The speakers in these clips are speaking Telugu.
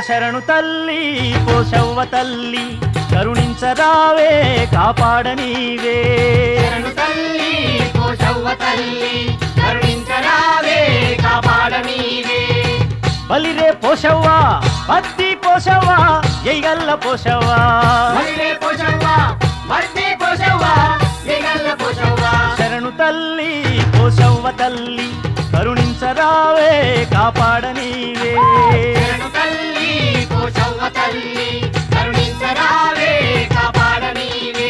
శరణు తల్లి పోషవ్వ తల్లి కరుణించరావే కాపాడనీవే శరణు తల్లి పోషవ్వ తల్లి కరుణించరావే కాపాడ నీవే బలిరే పోషవ్వ పత్తి పోషవ్వ ఎయ్యల్ల పోషవ్వ మల్లె పోషవ్వ మట్టి పోషవ్వ మిగల్ల పోషవ్వ శరణు తల్లి పోషవ్వ తల్లి కరుణించరావే కాపాడనీవే శరణు తల్లి పోషవ్వ తల్లి కరుణించరావే కాపాడ నీవే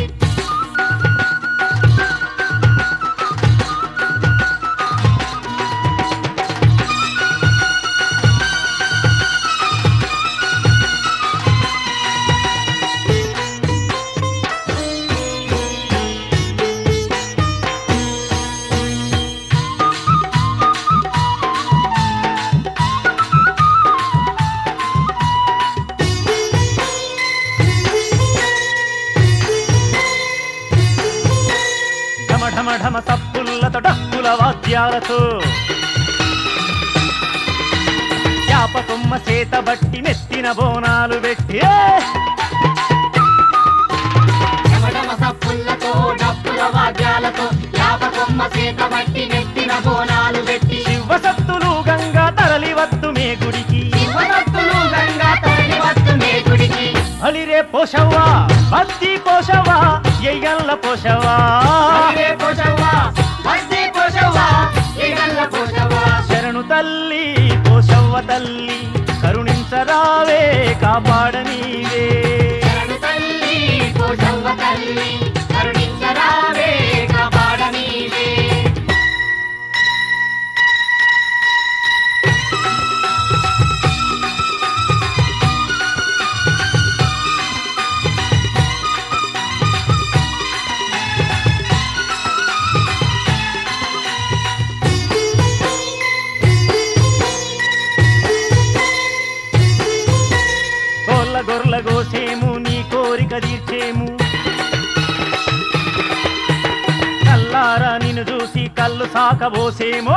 ఢమ ఢమ ఢమ తప్పులతో డప్పుల వాద్యాలతో చేప కొమ్మ చేత బట్టి నెత్తిన బోనాలు పెట్టి ఏ! యమడమ సప్పులతో డప్పుల వాద్యాలతో యాప కొమ్మ చేత బట్టి నెత్తిన బోనాలు పెట్టి శివసత్తులు గంగా తరలివత్తు మే గుడికి శివసత్తులు గంగా తరలి వస్తునే గుడికి అలిరే పోషవ్వా భక్తి పోషవ్వా ఎయ్యల్ల పోషవ్వా మల్లె పోషవ్వ మట్టి పోషవ్వ మిగల్ల పోషవ్వ శరణు తల్లి పోషవ్వ తల్లి కరుణించరావే కాపాడనీవే శరణు తల్లి పోషవ్వ తల్లి కరుణించరావే కాపాడ నీవే కోళ్ళ గొర్ల గోసేము నీ కోరిక తీర్చేము కల్లారా నిన్ను చూసి కళ్ళు సాకబోసేమో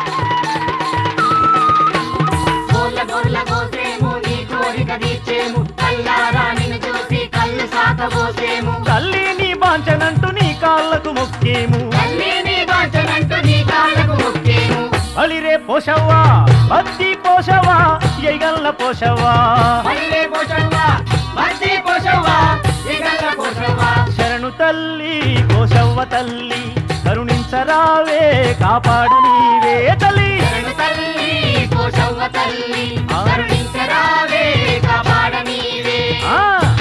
గోర్ల గోర్ల కోసేము నీ కోరిక తీర్చేము కల్లారా నిన్ను చూసి కళ్ళు సాకబోసేము తల్లి నీ బాంచనంటూ నీ కాళ్ళకు మొక్కేము తల్లి నీ బాచనంటూ నీ కాళ్ళకు మొక్కేము అలిరే పోషవ్వా భక్తి పోషవా ఎగల్ల పోషవా మల్లె పోషవ్వ మట్టి పోషవ్వ మిగల్ల పోషవ్వ శరణు తల్లి పోషవ్వ తల్లి కరుణించరావే కాపాడనీవే తల్లి శరణు తల్లి పోషవ్వ తల్లి కరుణించరావే కాపాడ నీవే ఆ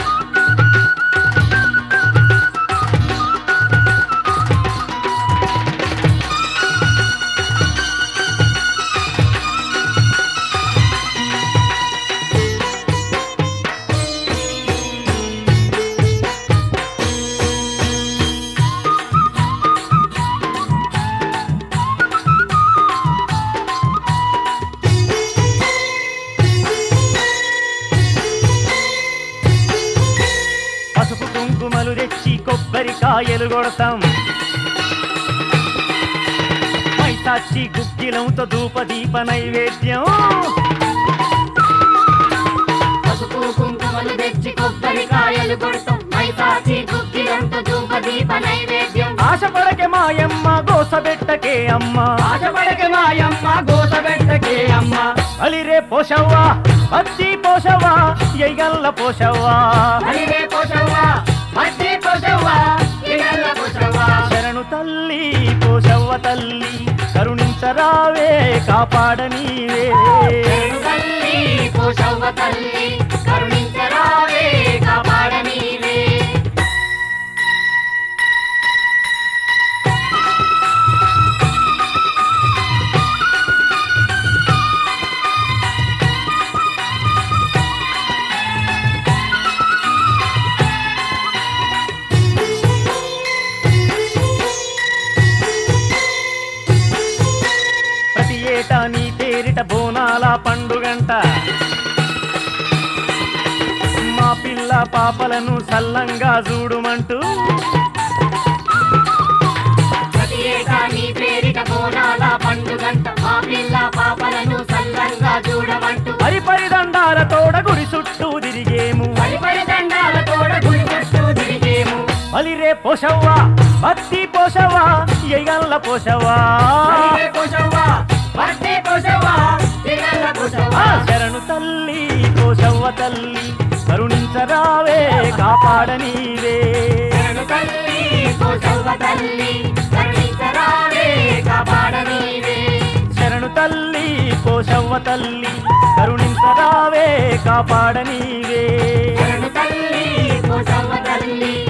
పసుపు కుంకుమలు తెచ్చి కొబ్బరికాయలు కొడతాం మైసాచి గుగ్గిలంతో ధూప దీప నైవేద్యం పసుపు కుంకుమలు తెచ్చి కొబ్బరికాయలు కొడతాం మైసాచి గుగ్గిలంత ధూప దీప నైవేద్యం ఆశపడకే మాయమ్మ గోసబెట్టకే అమ్మ ఆశపడక మాయమ్మ గోసబెట్టకే అమ్మ అలిరే పోషవ్వా భక్తి పోషవా ఎగల్ల పోషవా హరివే పోషవ్వ మట్టి పోషవ్వ ఇగల్ల పోషవ్వ శరణు తల్లి పోషవ్వ తల్లి కరుణించరావే కాపాడనీవే శరణు తల్లి పోషవ్వ తల్లి కరుణించరావే కాపాడ నీవే ప్రతి ఏటా నీ పేరిట బోనాల పండుగంట మా పిల్ల పాపలను సల్లంగా చూడుమంటూ ప్రతి ఏటా నీ పేరిట బోనాల పండుగంట మా పిల్ల పాపలను సల్లంగా చూడమంటూ హరిపరిదండాల దండాలతోడ గుడి చుట్టూ తిరిగేము పరి పరి దండాల తోడ గుడి చుట్టూ తిరిగేము బలిరే పోషవ్వా భక్తి పోషవా ఎగల్ల పోషవా పలిగే పోషవ్వా భక్తి పోషవ్వా తిగల్ల ఆ పోషవ్వా శరణు తల్లి పోషవ్వ తల్లి కరుణించరావే కాపాడనీవే శరణు తల్లి పోషవ్వ తల్లి కరుణించరావే కాపాడనీవే శరణు తల్లి పోషవ్వ తల్లి కరుణించరావే కాపాడనీవే శరణు తల్లి పోషవ్వ తల్లి